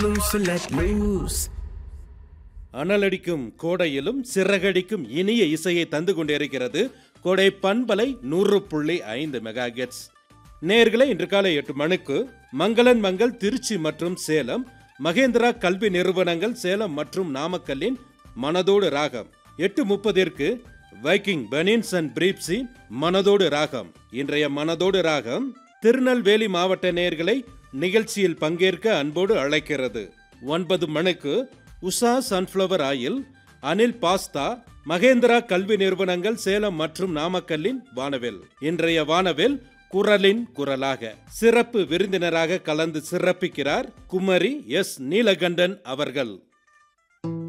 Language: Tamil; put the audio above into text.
loose, let loose. அனலடிக்கும் கோடையிலும் சிறகடிக்கும் இனிய இசையை தந்து கொண்டிருக்கிறது கோடை பண்பலை நூறு புள்ளி ஐந்து மெகா கெட்ஸ் நேர்களை இன்று காலை எட்டு மணிக்கு மங்களன் மங்கள் திருச்சி மற்றும் சேலம் மகேந்திரா கல்வி நிறுவனங்கள் சேலம் மற்றும் நாமக்கல்லின் மனதோடு ராகம் எட்டு முப்பதிற்கு வைக்கிங் பெனின்ஸ் அண்ட் பிரீப்ஸின் மனதோடு ராகம் இன்றைய மனதோடு ராகம் திருநெல்வேலி மாவட்ட நேர்களை நிகழ்ச்சியில் பங்கேற்க அன்போடு அழைக்கிறது ஒன்பது மணிக்கு Usha sunflower oil Anil pasta Mahendra கல்வி நிறுவனங்கள் சேலம் மற்றும் நாமக்கல்லின் வானவில் இன்றைய வானவில் குரலின் குரலாக சிறப்பு விருந்தினராக கலந்து சிறப்பிக்கிறார் குமரி எஸ் நீலகண்டன் அவர்கள்